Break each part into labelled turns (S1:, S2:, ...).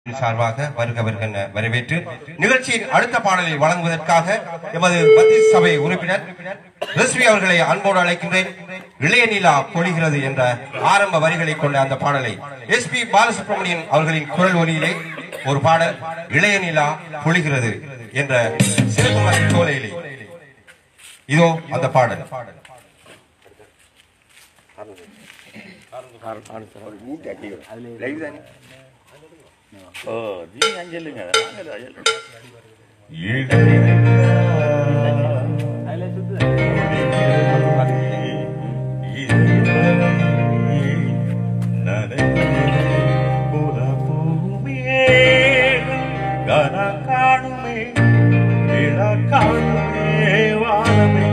S1: சார்பாக வருக வருக என வரவேற்று நிகழ்ச்சியின் அடுத்த பாடலை வழங்குவதற்காக எமது மத்திய சபை உறுப்பினர் ரிஸ்வி அவர்களை அன்போடு அழைக்கின்றேன் இளைய நிலா பொழிகிறது என்ற ஆரம்ப வரிகளை கொண்ட அந்த பாடலை எஸ் பி பாலசுப்ரமணியன் அவர்களின் குரல் ஒலியிலே ஒரு பாடல் இளைய நிலா பொழிகிறது என்ற சிறப்பு சோலையிலே இதோ அந்த பாடல்
S2: ஓ நீங்க அங்க இல்லைங்க நாங்க அங்க காணுமே இள காணுமே வானமே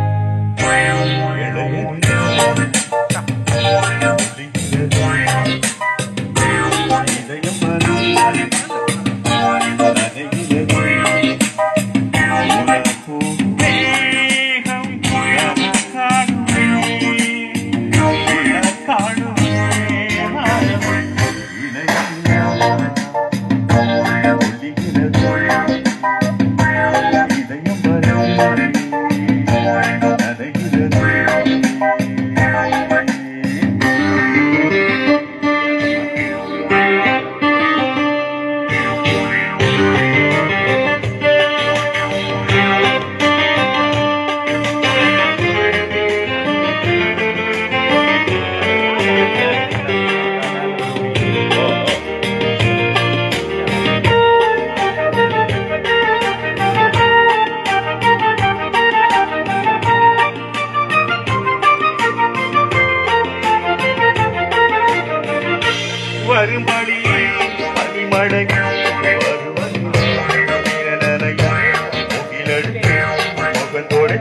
S2: வரும்படி பனிமடை வருவது வீரநரையா முகிலெடுத்து முகத்தோடு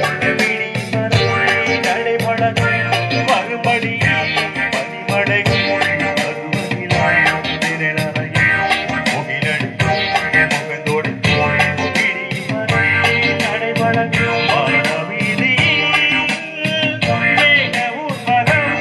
S2: நடைபழக வரும்படி பனிமடை முகிலெடுத்து முகத்தோடு நடைபழக வானவீதி மேகவூர் மரம்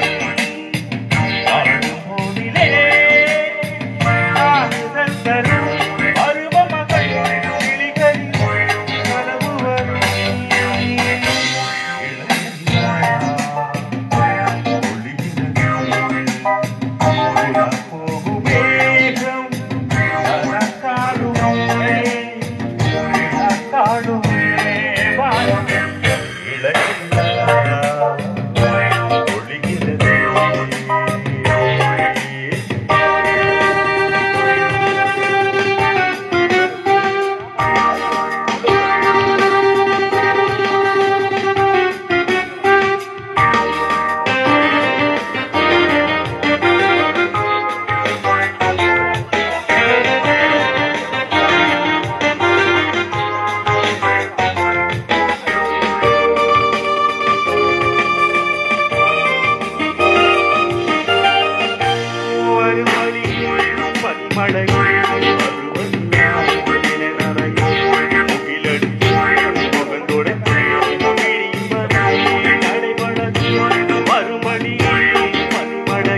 S2: வருமணி பனிமழை மறுமணி பனிமழை